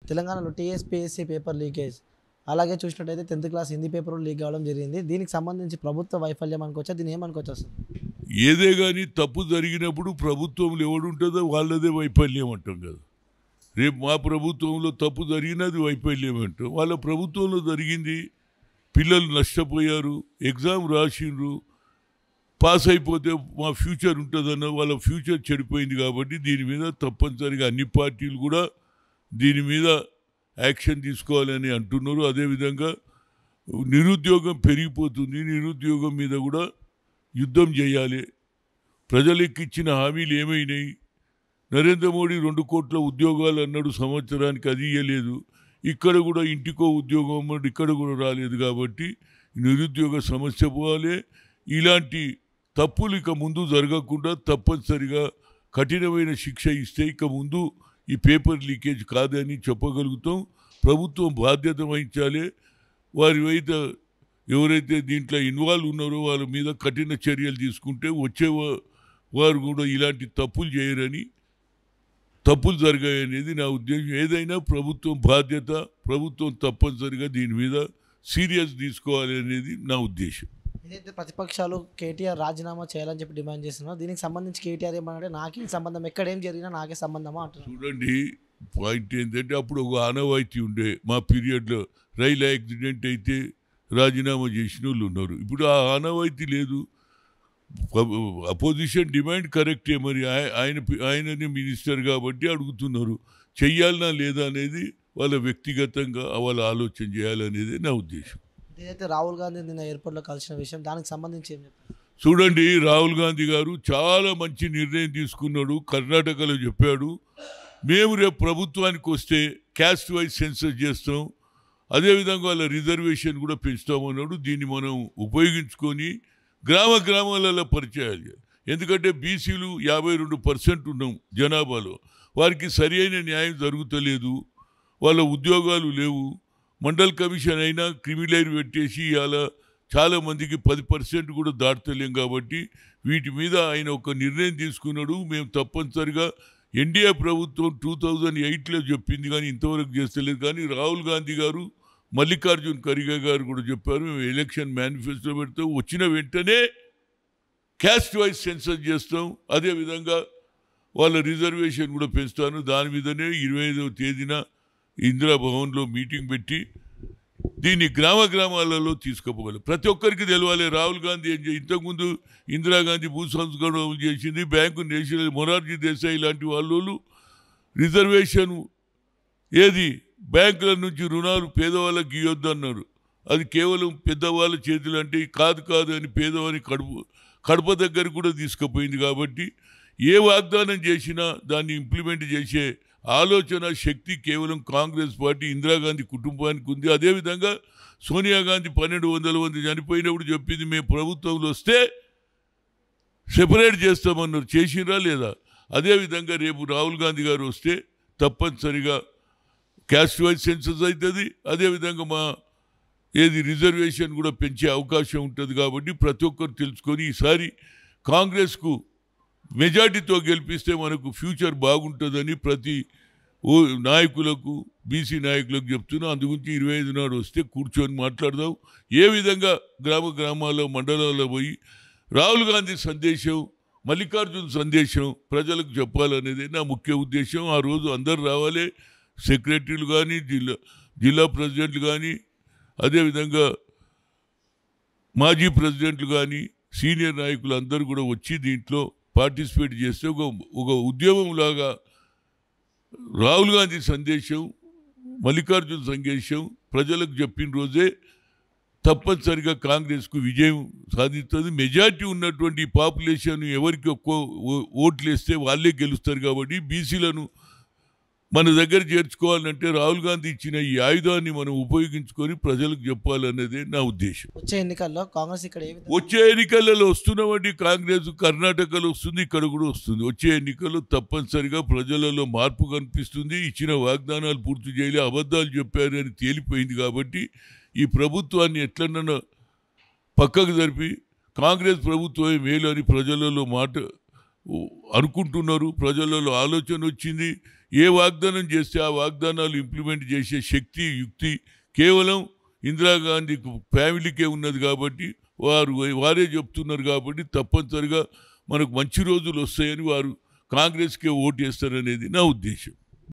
తెలంగాణలో TSPSC paper leakage అలాగే చూసినట్టయితే tenth class Hindi paper leak కావడం జరిగింది దీనికి సంబంధించి ప్రభుత్వ వైఫల్యం అనుకోవచ్చా దీన్ని ఏమనుకోవచ్చు అసలు ఏదే కానీ తప్పు జరిగినప్పుడు ప్రభుత్వంలో ఎవడుంటుందో వాళ్ళదే వైఫల్యం అంటాం కదా రేపు మా ప్రభుత్వంలో తప్పు జరిగినది వైఫల్యం అంటాం వాళ్ళ ప్రభుత్వంలో జరిగింది పిల్లలు నష్టపోయారు ఎగ్జామ్ రాసిండ్రు పాస్ అయిపోతే మా ఫ్యూచర్ ఉంటుందన్న వాళ్ళ ఫ్యూచర్ చెడిపోయింది కాబట్టి దీని మీద తప్పనిసరిగా అన్ని పార్టీలు కూడా దీని మీద యాక్షన్ తీసుకోవాలని అంటున్నారు అదేవిధంగా నిరుద్యోగం పెరిగిపోతుంది నిరుద్యోగం మీద కూడా యుద్ధం చేయాలి ప్రజలకు ఇచ్చిన హామీలు ఏమైనాయి నరేంద్ర మోడీ రెండు కోట్ల ఉద్యోగాలు అన్నాడు సంవత్సరానికి అది ఇయ్యలేదు ఇక్కడ కూడా ఇంటికో ఉద్యోగం అన్నాడు ఇక్కడ కూడా రాలేదు కాబట్టి నిరుద్యోగ సమస్య పోవాలి ఇలాంటి తప్పులు ఇక ముందు జరగకుండా తప్పనిసరిగా కఠినమైన శిక్ష ఇస్తే ఇక ముందు ఈ పేపర్ లీకేజ్ కాదని చెప్పగలుగుతాం ప్రభుత్వం బాధ్యత వహించాలి వారి వైద్య ఎవరైతే దీంట్లో ఇన్వాల్వ్ ఉన్నారో వాళ్ళ మీద కఠిన చర్యలు తీసుకుంటే వచ్చే వా- వారు కూడా ఇలాంటి తప్పులు చేయరని తప్పులు జరిగాయనేది నా ఉద్దేశం ఏదైనా ప్రభుత్వం బాధ్యత ప్రభుత్వం తప్పనిసరిగా దీని మీద సీరియస్ తీసుకోవాలి అనేది నా ఉద్దేశం ఏదైతే ప్రతిపక్షాలు కేటీఆర్ రాజీనామా చేయాలని చెప్పి డిమాండ్ చేస్తున్నారో దీనికి సంబంధించి కేటీఆర్ ఏమన్నారంటే నాకే సంబంధం ఎక్కడేం జరిగినా నాకే సంబంధమా అంటున్నారు చూడండి పాయింట్ ఏంటంటే అప్పుడు ఒక ఆనవాయితీ ఉండే మా పీరియడ్లో రైలు యాక్సిడెంట్ అయితే రాజీనామా చేసిన వాళ్ళు ఉన్నారు ఇప్పుడు ఆ ఆనవాయితీ లేదు అపోజిషన్ డిమాండ్ కరెక్టే మరి ఆయ- ఆయన ఆయననే మినిస్టర్ కాబట్టి అడుగుతున్నారు చెయ్యాలనా లేదా అనేది వాళ్ళ వ్యక్తిగతంగా వాళ్ళ ఆలోచన చేయాలనేది నా ఉద్దేశం ఏదైతే రాహుల్ గాంధీ నిన్న ఎయిర్పోర్ట్లో కలిసిన విషయం దానికి సంబంధించి ఏం చెప్తారు చూడండి రాహుల్ గాంధీ గారు చాలా మంచి నిర్ణయం తీసుకున్నాడు కర్ణాటకలో చెప్పాడు మేము రేపు ప్రభుత్వానికి వస్తే క్యాస్ట్ వైజ్ సెన్సస్ చేస్తాం అదేవిధంగా వాళ్ళ రిజర్వేషన్ కూడా పెంచుతామన్నాడు దీన్ని మనం ఉపయోగించుకొని గ్రామ గ్రామాలలో పరిచయాలు చేయాలి. ఎందుకంటే బీసీలు యాభై రెండు పర్సెంట్ ఉన్నాం జనాభాలో వారికి సరి అయిన న్యాయం జరుగుతలేదు వాళ్ళ ఉద్యోగాలు లేవు మండల్ కమిషన్ అయినా క్రిమిలైర్ పెట్టేసి ఇవాళ చాలా మందికి పది పర్సెంట్ కూడా దాటలేం కాబట్టి వీటి మీద ఆయన ఒక నిర్ణయం తీసుకున్నాడు మేము తప్పనిసరిగా ఎన్డీఏ ప్రభుత్వం టూ థౌజండ్ ఎయిట్లో చెప్పింది కానీ ఇంతవరకు చేస్తలేదు కానీ రాహుల్ గాంధీ గారు మల్లికార్జున్ ఖర్గే గారు కూడా చెప్పారు మేము ఎలక్షన్ మేనిఫెస్టో పెడతాం వచ్చిన వెంటనే క్యాస్ట్ వైజ్ సెన్సస్ చేస్తాం అదేవిధంగా వాళ్ళ రిజర్వేషన్ కూడా పెంచుతాను దాని మీదనే ఇరవై ఐదవ తేదీన ఇందిరా భవన్లో మీటింగ్ పెట్టి దీన్ని గ్రామ గ్రామాలలో తీసుకుపోవాలి ప్రతి ఒక్కరికి తెలవాలి రాహుల్ గాంధీ ఏం చేయ ఇంతకుముందు ఇందిరాగాంధీ భూ సంస్కరణ అమలు చేసింది బ్యాంకు నేషనల్ మొరార్జీ దేశాయి లాంటి వాళ్ళు రిజర్వేషన్ ఏది బ్యాంకుల నుంచి రుణాలు పేదవాళ్ళకి ఇవ్వద్దు అన్నారు అది కేవలం పెద్దవాళ్ళ చేతులు అంటే కాదు కాదు అని పేదవాని కడుపు కడప దగ్గర కూడా తీసుకుపోయింది కాబట్టి ఏ వాగ్దానం చేసినా దాన్ని ఇంప్లిమెంట్ చేసే ఆలోచన శక్తి కేవలం కాంగ్రెస్ పార్టీ ఇందిరాగాంధీ కుటుంబానికి ఉంది అదేవిధంగా సోనియా గాంధీ పన్నెండు వందల మంది చనిపోయినప్పుడు చెప్పింది మేము ప్రభుత్వంలో వస్తే సెపరేట్ చేస్తామన్నారు చేసిరా లేదా అదేవిధంగా రేపు రాహుల్ గాంధీ గారు వస్తే తప్పనిసరిగా క్యాస్ట్ వైజ్ సెన్సస్ అవుతుంది అదేవిధంగా మా ఏది రిజర్వేషన్ కూడా పెంచే అవకాశం ఉంటుంది కాబట్టి ప్రతి ఒక్కరు తెలుసుకొని ఈసారి కాంగ్రెస్కు మెజార్టీతో గెలిపిస్తే మనకు ఫ్యూచర్ బాగుంటుందని ప్రతి ఓ నాయకులకు బీసీ నాయకులకు చెప్తున్నా అందుగురించి ఇరవై ఐదు నాడు వస్తే కూర్చొని మాట్లాడదాం ఏ విధంగా గ్రామ గ్రామాల్లో మండలాల్లో పోయి రాహుల్ గాంధీ సందేశం మల్లికార్జున్ సందేశం ప్రజలకు చెప్పాలనేది నా ముఖ్య ఉద్దేశం ఆ రోజు అందరు రావాలి సెక్రటరీలు కానీ జిల్లా జిల్లా ప్రెసిడెంట్లు కానీ అదేవిధంగా మాజీ ప్రెసిడెంట్లు కానీ సీనియర్ నాయకులు అందరూ కూడా వచ్చి దీంట్లో పార్టిసిపేట్ చేస్తే ఒక ఒక ఉద్యమంలాగా రాహుల్ గాంధీ సందేశం మల్లికార్జున సందేశం ప్రజలకు చెప్పిన రోజే తప్పనిసరిగా కాంగ్రెస్కు విజయం సాధిస్తుంది మెజార్టీ ఉన్నటువంటి పాపులేషన్ ఎవరికి ఎక్కువ ఓ- ఓట్లు వేస్తే వాళ్ళే గెలుస్తారు కాబట్టి బీసీలను మన దగ్గర చేర్చుకోవాలంటే రాహుల్ గాంధీ ఇచ్చిన ఈ ఆయుధాన్ని మనం ఉపయోగించుకొని ప్రజలకు చెప్పాలన్నదే నా ఉద్దేశం వచ్చే ఎన్నికల్లో కాంగ్రెస్ ఇక్కడ ఏ విధంగా వచ్చే ఎన్నికలలో వస్తున్నవంటి కాంగ్రెస్ కర్ణాటకలో వస్తుంది ఇక్కడ కూడా వస్తుంది వచ్చే ఎన్నికల్లో తప్పనిసరిగా ప్రజలలో మార్పు కనిపిస్తుంది ఇచ్చిన వాగ్దానాలు పూర్తి చేయలే అబద్ధాలు చెప్పారు అని తేలిపోయింది కాబట్టి ఈ ప్రభుత్వాన్ని ఎట్లన్నా పక్కకు జరిపి కాంగ్రెస్ ప్రభుత్వమే మేలు అని ప్రజలలో మాట ఓ, అనుకుంటున్నారు ప్రజలలో ఆలోచన వచ్చింది ఏ వాగ్దానం చేస్తే ఆ వాగ్దానాలు ఇంప్లిమెంట్ చేసే శక్తి యుక్తి కేవలం ఇందిరాగాంధీ ఫ్యామిలీకే ఉన్నది కాబట్టి వారు వారే చెప్తున్నారు కాబట్టి తప్పనిసరిగా మనకు మంచి రోజులు వస్తాయని వారు కాంగ్రెస్కే ఓటు వేస్తారనేది నా ఉద్దేశం